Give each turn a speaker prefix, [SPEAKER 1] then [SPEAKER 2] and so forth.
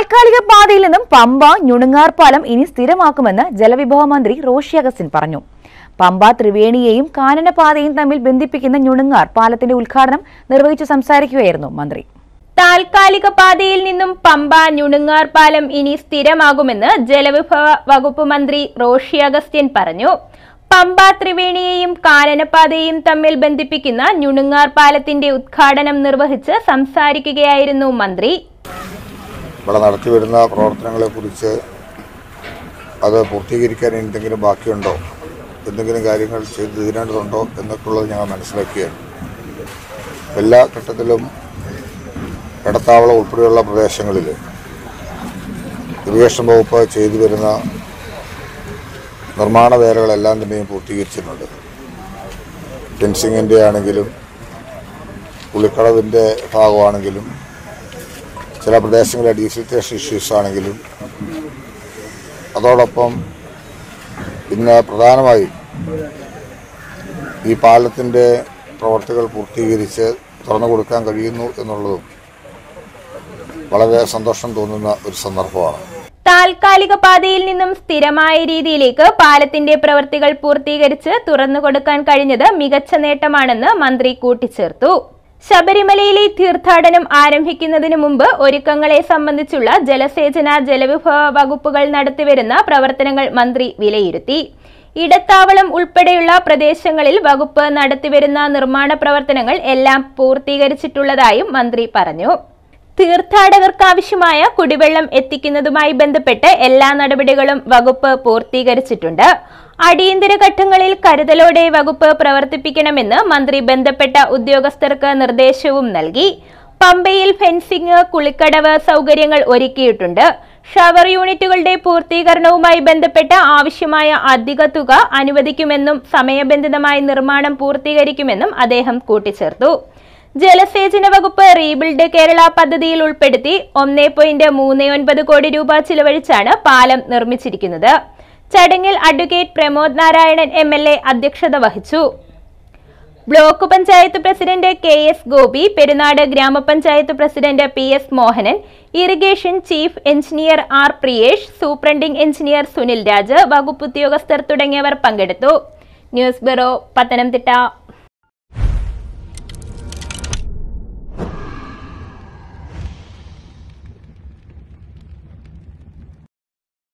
[SPEAKER 1] താൽക്കാലിക പാതയിൽ നിന്നും പമ്പ ഞുണുങ്ങാർ പാലം ഇനി സ്ഥിരമാക്കുമെന്ന് ജലവിഭവ മന്ത്രി റോഷി അഗസ്റ്റിൻ പറഞ്ഞു പമ്പ ത്രിവേണിയെയും കാനനപാതയും തമ്മിൽ ബന്ധിപ്പിക്കുന്ന ഞുണുങ്ങാർ പാലത്തിന്റെ ഉദ്ഘാടനം നിർവഹിച്ചു സംസാരിക്കുകയായിരുന്നു മന്ത്രി
[SPEAKER 2] താൽക്കാലിക പാതയിൽ നിന്നും പമ്പ ഞുണുങ്ങാർ പാലം ഇനി സ്ഥിരമാകുമെന്ന് ജലവിഭവ വകുപ്പ് മന്ത്രി റോഷി അഗസ്ത്യൻ പറഞ്ഞു പമ്പ ത്രിവേണിയെയും കാനനപാതയെയും തമ്മിൽ ബന്ധിപ്പിക്കുന്ന ഞുണുങ്ങാർ പാലത്തിന്റെ ഉദ്ഘാടനം നിർവഹിച്ച് സംസാരിക്കുകയായിരുന്നു മന്ത്രി
[SPEAKER 3] ഇവിടെ നടത്തിവരുന്ന പ്രവർത്തനങ്ങളെക്കുറിച്ച് അത് പൂർത്തീകരിക്കാൻ എന്തെങ്കിലും ബാക്കിയുണ്ടോ എന്തെങ്കിലും കാര്യങ്ങൾ ചെയ്തു തീരേണ്ടതുണ്ടോ എന്നൊക്കെയുള്ളത് ഞങ്ങൾ മനസ്സിലാക്കിയാണ് എല്ലാ ഘട്ടത്തിലും ഇടത്താവളം ഉൾപ്പെടെയുള്ള പ്രദേശങ്ങളിൽ ഇറിഗേഷൻ വകുപ്പ് ചെയ്തു വരുന്ന നിർമ്മാണ വേലകളെല്ലാം തന്നെയും പൂർത്തീകരിച്ചിട്ടുണ്ട് ഫെൻസിങ്ങിൻ്റെ ആണെങ്കിലും പുളിക്കടവിൻ്റെ ഭാഗമാണെങ്കിലും ചില പ്രദേശങ്ങളിലെ ഡീസിൽറ്റേഷൻ ഇഷ്യൂസ് ആണെങ്കിലും അതോടൊപ്പം ഇന്ന് പ്രധാനമായും ഈ പാലത്തിൻ്റെ പ്രവർത്തികൾ പൂർത്തീകരിച്ച് തുറന്നു കൊടുക്കാൻ കഴിയുന്നു എന്നുള്ളതും വളരെ സന്തോഷം തോന്നുന്ന ഒരു സന്ദർഭമാണ്
[SPEAKER 2] താൽക്കാലിക പാതയിൽ നിന്നും സ്ഥിരമായ രീതിയിലേക്ക് പാലത്തിന്റെ പ്രവൃത്തികൾ പൂർത്തീകരിച്ച് തുറന്നുകൊടുക്കാൻ കഴിഞ്ഞത് മികച്ച നേട്ടമാണെന്ന് മന്ത്രി കൂട്ടിച്ചേർത്തു ശബരിമലയിലെ തീർത്ഥാടനം ആരംഭിക്കുന്നതിന് മുമ്പ് ഒരുക്കങ്ങളെ സംബന്ധിച്ചുള്ള ജലസേചന ജലവിഭവ വകുപ്പുകൾ നടത്തിവരുന്ന പ്രവർത്തനങ്ങൾ മന്ത്രി വിലയിരുത്തി ഇടത്താവളം ഉൾപ്പെടെയുള്ള പ്രദേശങ്ങളിൽ വകുപ്പ് നടത്തിവരുന്ന നിർമ്മാണ പ്രവർത്തനങ്ങൾ എല്ലാം പൂർത്തീകരിച്ചിട്ടുള്ളതായും മന്ത്രി പറഞ്ഞു തീർത്ഥാടകർക്കാവശ്യമായ കുടിവെള്ളം എത്തിക്കുന്നതുമായി ബന്ധപ്പെട്ട് എല്ലാ നടപടികളും വകുപ്പ് പൂർത്തീകരിച്ചിട്ടുണ്ട് അടിയന്തര ഘട്ടങ്ങളിൽ കരുതലോടെ വകുപ്പ് പ്രവർത്തിപ്പിക്കണമെന്ന് മന്ത്രി ബന്ധപ്പെട്ട ഉദ്യോഗസ്ഥർക്ക് നിർദ്ദേശവും നൽകി പമ്പയിൽ ഫെൻസിംഗ് കുളിക്കടവ് സൗകര്യങ്ങൾ ഒരുക്കിയിട്ടുണ്ട് ഷവർ യൂണിറ്റുകളുടെ പൂർത്തീകരണവുമായി ബന്ധപ്പെട്ട ആവശ്യമായ അധിക തുക അനുവദിക്കുമെന്നും സമയബന്ധിതമായി നിർമ്മാണം പൂർത്തീകരിക്കുമെന്നും അദ്ദേഹം കൂട്ടിച്ചേർത്തു ജലസേചന വകുപ്പ് റീബിൽഡ് കേരള പദ്ധതിയിൽ ഉൾപ്പെടുത്തി ഒന്നേ പോയിന്റ് മൂന്ന് ഒൻപത് കോടി രൂപ ചിലവഴിച്ചാണ് പാലം നിർമ്മിച്ചിരിക്കുന്നത് ചടങ്ങിൽ advocate Pramod Narayanan M L A അധ്യക്ഷത വഹിച്ചു block panchayat president K S Gopi Perunad ഗ്രാമപഞ്ചായത്ത് president P S Mohanan irrigation chief engineer R Priyesh superintending engineer Sunil Raj വകുപ്പ് ഉദ്യോഗസ്ഥർ തുടങ്ങിയവർ പങ്കെടുത്തു ന്യൂസ് ബ്യൂറോ പത്തനംതിട്ട